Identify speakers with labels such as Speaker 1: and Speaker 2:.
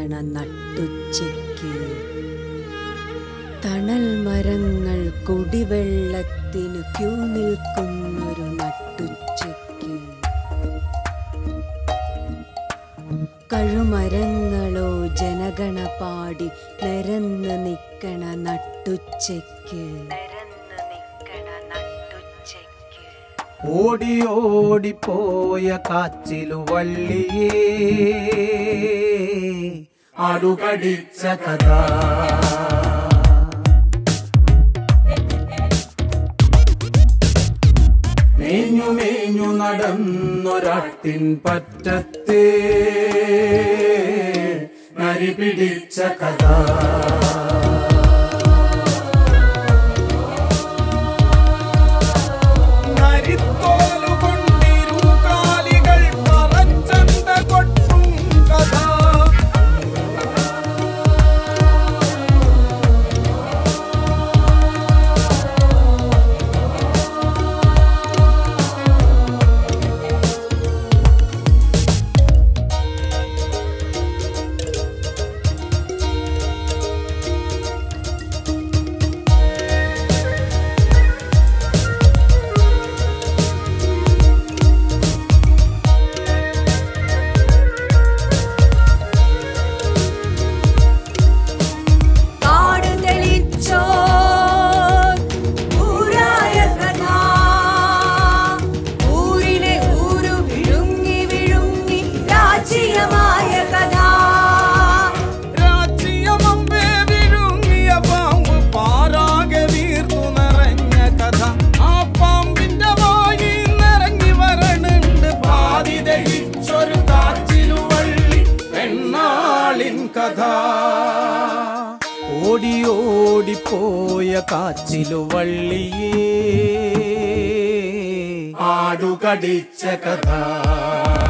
Speaker 1: നിക്കണ നട്ടുച്ചയ്ക്ക് തണൽ മരങ്ങൾ കുടിവെള്ളത്തിനു ക്യൂ നിൽക്കുന്നൊരു നട്ടുച്ചയ്ക്ക് കഴുമരങ്ങളോ ജനഗണ പാടി നിരന്ന് നിക്കണ നട്ടുച്ചയ്ക്ക്
Speaker 2: ഓടി ഓടിപ്പോയ കാച്ചിലു വള്ളിയേ അടുകടിച്ച കഥ മേഞ്ഞു മേഞ്ഞു നടന്നൊരാട്ടിൻ പറ്റത്തേ നരി പിടിച്ച കഥ നരിത്തോലുകൊണ്ടിരുകാലികൾ പറച്ചന്ത കൊട്ടും കഥ
Speaker 1: കാട് തെളിച്ചോ ഊരായ കഥ ഊരിനെ ഊരു വിഴുങ്ങി വിഴുങ്ങി രാജ്യമായ കഥ
Speaker 2: രാജ്യമമ്പേ വിഴുങ്ങിയ പാമ്പ് പാറാകെ വീർത്തു നിറഞ്ഞ കഥ ആ പാമ്പിന്റെ വായി നിറങ്ങി വരണുണ്ട് പാതി ദഹിച്ചൊരു കാച്ചിലുവള്ളി പെണ്ണാളിൻ കഥ ഓടി ഓടിപ്പോയ കാച്ചിലുവള്ളിയേ ആടുകടിച്ച കഥ